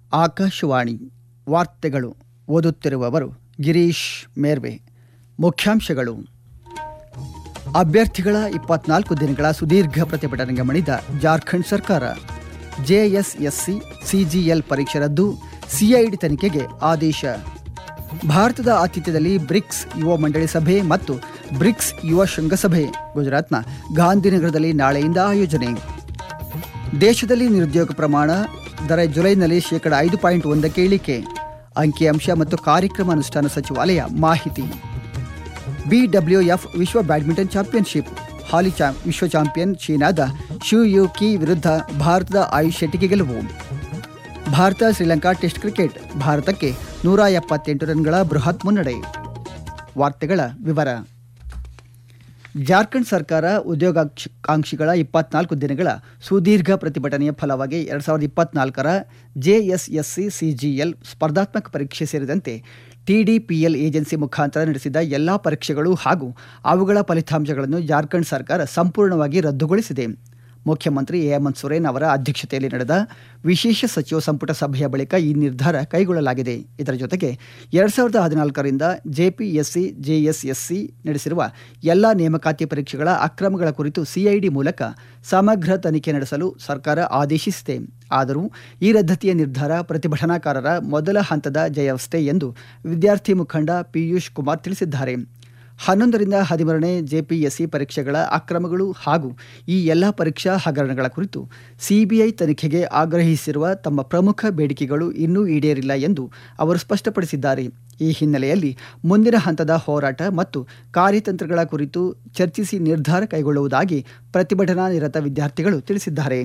ಆಕಾಶವಾಣಿ ವಾರ್ತೆಗಳು ಓದುತ್ತಿರುವವರು ಗಿರೀಶ್ ಮೇರ್ವೆ ಮುಖ್ಯಾಂಶಗಳು ಅಭ್ಯರ್ಥಿಗಳ ಇಪ್ಪತ್ನಾಲ್ಕು ದಿನಗಳ ಸುದೀರ್ಘ ಪ್ರತಿಭಟನೆಗೆ ಮಣಿದ ಜಾರ್ಖಂಡ್ ಸರ್ಕಾರ ಜೆಎಸ್ಎಸ್ಸಿ ಸಿಜಿಎಲ್ ಪರೀಕ್ಷೆ ರದ್ದು ಸಿಐಡಿ ತನಿಖೆಗೆ ಆದೇಶ ಭಾರತದ ಆತಿಥ್ಯದಲ್ಲಿ ಬ್ರಿಕ್ಸ್ ಯುವ ಮಂಡಳಿ ಸಭೆ ಮತ್ತು ಬ್ರಿಕ್ಸ್ ಯುವ ಶೃಂಗಸಭೆ ಗುಜರಾತ್ನ ಗಾಂಧಿನಗರದಲ್ಲಿ ನಾಳೆಯಿಂದ ಆಯೋಜನೆ ದೇಶದಲ್ಲಿ ನಿರುದ್ಯೋಗ ಪ್ರಮಾಣ ದರ ಜುಲೈನಲ್ಲಿ ಶೇಕಡ ಐದು ಪಾಯಿಂಟ್ ಒಂದಕ್ಕೆ ಇಳಿಕೆ ಅಂಕಿಅಂಶ ಮತ್ತು ಕಾರ್ಯಕ್ರಮ ಅನುಷ್ಠಾನ ಸಚಿವಾಲಯ ಮಾಹಿತಿ ಬಿಡಬ್ಲ್ಯೂಎಫ್ ವಿಶ್ವ ಬ್ಯಾಡ್ಮಿಂಟನ್ ಚಾಂಪಿಯನ್ಶಿಪ್ ಹಾಲಿ ಚಾಂ ವಿಶ್ವ ಚಾಂಪಿಯನ್ ಚೀನಾದ ಶಿವ್ ಯು ಕಿ ವಿರುದ್ಧ ಭಾರತದ ಆಯುಷ್ ಶೆಟ್ಟಿಗೆ ಗೆಲುವು ಭಾರತ ಶ್ರೀಲಂಕಾ ಟೆಸ್ಟ್ ಕ್ರಿಕೆಟ್ ಭಾರತಕ್ಕೆ ನೂರ ಎಪ್ಪತ್ತೆಂಟು ರನ್ಗಳ ಬೃಹತ್ ಮುನ್ನಡೆ ವಾರ್ತೆಗಳ ವಿವರ ಜಾರ್ಖಂಡ್ ಸರ್ಕಾರ ಉದ್ಯೋಗಾಕಾಂಕ್ಷಿಗಳ ಇಪ್ಪತ್ನಾಲ್ಕು ದಿನಗಳ ಸುದೀರ್ಘ ಪ್ರತಿಭಟನೆಯ ಫಲವಾಗಿ ಎರಡು ಸಾವಿರದ ಇಪ್ಪತ್ನಾಲ್ಕರ ಜೆಎಸ್ಎಸ್ಸಿ ಸಿಜಿಎಲ್ ಸ್ಪರ್ಧಾತ್ಮಕ ಪರೀಕ್ಷೆ ಸೇರಿದಂತೆ ಟಿಡಿಪಿಎಲ್ ಏಜೆನ್ಸಿ ಮುಖಾಂತರ ನಡೆಸಿದ ಎಲ್ಲಾ ಪರೀಕ್ಷೆಗಳು ಹಾಗೂ ಅವುಗಳ ಫಲಿತಾಂಶಗಳನ್ನು ಜಾರ್ಖಂಡ್ ಸರ್ಕಾರ ಸಂಪೂರ್ಣವಾಗಿ ರದ್ದುಗೊಳಿಸಿದೆ ಮುಖ್ಯಮಂತ್ರಿ ಹೇಮಂತ್ ಸೊರೇನ್ ಅವರ ಅಧ್ಯಕ್ಷತೆಯಲ್ಲಿ ನಡೆದ ವಿಶೇಷ ಸಚಿವ ಸಂಪುಟ ಸಭೆಯ ಬಳಿಕ ಈ ನಿರ್ಧಾರ ಕೈಗೊಳ್ಳಲಾಗಿದೆ ಇದರ ಜೊತೆಗೆ ಎರಡು ಸಾವಿರದ ಹದಿನಾಲ್ಕರಿಂದ ಜೆಪಿಎಸ್ಸಿ ಜೆಎಸ್ಎಸ್ಸಿ ನಡೆಸಿರುವ ಎಲ್ಲ ನೇಮಕಾತಿ ಪರೀಕ್ಷೆಗಳ ಅಕ್ರಮಗಳ ಕುರಿತು ಸಿಐಡಿ ಮೂಲಕ ಸಮಗ್ರ ತನಿಖೆ ನಡೆಸಲು ಸರ್ಕಾರ ಆದೇಶಿಸಿದೆ ಆದರೂ ಈ ರದ್ದತಿಯ ನಿರ್ಧಾರ ಪ್ರತಿಭಟನಾಕಾರರ ಮೊದಲ ಹಂತದ ಜಯವಷ್ಟೇ ಎಂದು ವಿದ್ಯಾರ್ಥಿ ಮುಖಂಡ ಪಿಯೂಷ್ ಕುಮಾರ್ ತಿಳಿಸಿದ್ದಾರೆ ಹನ್ನೊಂದರಿಂದ ಹದಿಮೂರನೇ ಜೆಪಿಎಸ್ಸಿ ಪರೀಕ್ಷೆಗಳ ಅಕ್ರಮಗಳು ಹಾಗೂ ಈ ಎಲ್ಲ ಪರೀಕ್ಷಾ ಹಗರಣಗಳ ಕುರಿತು ಸಿಬಿಐ ತನಿಖೆಗೆ ಆಗ್ರಹಿಸಿರುವ ತಮ್ಮ ಪ್ರಮುಖ ಬೇಡಿಕೆಗಳು ಇನ್ನೂ ಈಡೇರಿಲ್ಲ ಎಂದು ಅವರು ಸ್ಪಷ್ಟಪಡಿಸಿದ್ದಾರೆ ಈ ಹಿನ್ನೆಲೆಯಲ್ಲಿ ಮುಂದಿನ ಹಂತದ ಹೋರಾಟ ಮತ್ತು ಕಾರ್ಯತಂತ್ರಗಳ ಕುರಿತು ಚರ್ಚಿಸಿ ನಿರ್ಧಾರ ಕೈಗೊಳ್ಳುವುದಾಗಿ ಪ್ರತಿಭಟನಾ ನಿರತ ವಿದ್ಯಾರ್ಥಿಗಳು ತಿಳಿಸಿದ್ದಾರೆ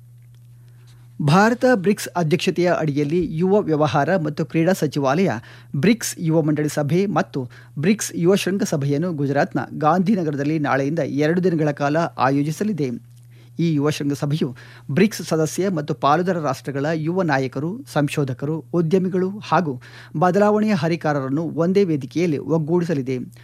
ಭಾರತ ಬ್ರಿಕ್ಸ್ ಅಧ್ಯಕ್ಷತೆಯ ಅಡಿಯಲ್ಲಿ ಯುವ ವ್ಯವಹಾರ ಮತ್ತು ಕ್ರೀಡಾ ಸಚಿವಾಲಯ ಬ್ರಿಕ್ಸ್ ಯುವ ಮಂಡಳಿ ಸಭೆ ಮತ್ತು ಬ್ರಿಕ್ಸ್ ಯುವ ಶೃಂಗಸಭೆಯನ್ನು ಗುಜರಾತ್ನ ಗಾಂಧಿನಗರದಲ್ಲಿ ನಾಳೆಯಿಂದ ಎರಡು ದಿನಗಳ ಕಾಲ ಆಯೋಜಿಸಲಿದೆ ಈ ಯುವ ಶೃಂಗಸಭೆಯು ಬ್ರಿಕ್ಸ್ ಸದಸ್ಯ ಮತ್ತು ಪಾಲುದಾರ ರಾಷ್ಟ್ರಗಳ ಯುವ ನಾಯಕರು ಸಂಶೋಧಕರು ಉದ್ಯಮಿಗಳು ಹಾಗೂ ಬದಲಾವಣೆಯ ಹರಿಕಾರರನ್ನು ಒಂದೇ ವೇದಿಕೆಯಲ್ಲಿ ಒಗ್ಗೂಡಿಸಲಿದೆ